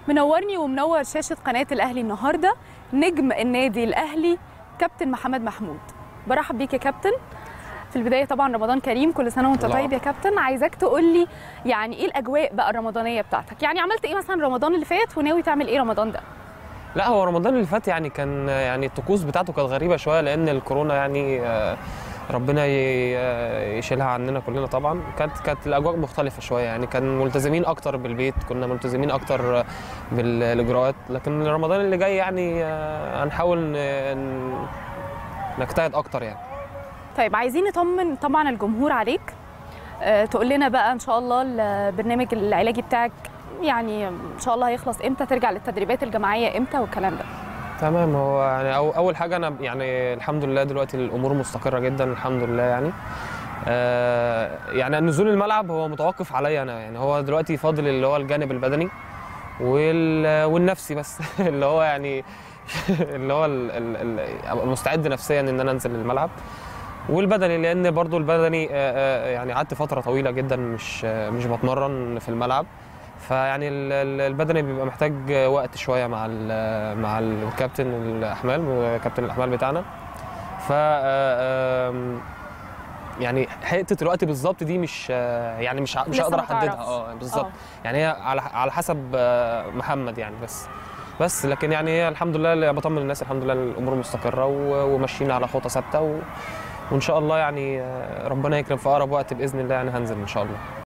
منورني ومنور شاشه قناه الاهلي النهارده نجم النادي الاهلي كابتن محمد محمود برحب بيك يا كابتن في البدايه طبعا رمضان كريم كل سنه وانت الله طيب يا كابتن عايزاك تقول لي يعني ايه الاجواء بقى الرمضانيه بتاعتك يعني عملت ايه مثلا رمضان اللي فات وناوي تعمل ايه رمضان ده لا هو رمضان اللي فات يعني كان يعني الطقوس بتاعته كانت غريبه شويه لان الكورونا يعني آه، ربنا ي- آه، يشيلها عننا كلنا طبعا كانت كانت الاجواء مختلفه شويه يعني كان ملتزمين اكتر بالبيت كنا ملتزمين اكتر آه، بالاجراءات لكن رمضان اللي جاي يعني آه، هنحاول ن- ن- نجتهد اكتر يعني طيب عايزين نطمن طبعا الجمهور عليك أه تقول لنا بقى ان شاء الله البرنامج العلاجي بتاعك يعني ان شاء الله هيخلص امتى ترجع للتدريبات الجماعيه امتى والكلام ده تمام هو يعني أو اول حاجه انا يعني الحمد لله دلوقتي الامور مستقره جدا الحمد لله يعني آه يعني نزول الملعب هو متوقف عليا انا يعني هو دلوقتي فاضل اللي هو الجانب البدني وال والنفسي بس اللي هو يعني اللي هو ال- ال- ال- أبقى مستعد نفسيا ان انا انزل الملعب والبدني لان برضو البدني آه، آه، يعني قعدت فتره طويله جدا مش آه، مش بتمرن في الملعب فيعني ال- ال- البدني بيبقى محتاج وقت شويه مع ال- مع الكابتن الاحمال كابتن الاحمال بتاعنا ف آه، آم، يعني حته الوقت بالظبط دي مش آه، يعني مش ع- مش لسه هقدر ما احددها تعرفش. اه بالظبط آه. يعني هي على على حسب آه، محمد يعني بس بس لكن يعني هي الحمد لله اللي بطمن الناس الحمد لله الامور مستقره و- وماشيين على خطى ثابته و... وان شاء الله يعني آه، ربنا يكرم في اقرب وقت باذن الله يعني هنزل ان شاء الله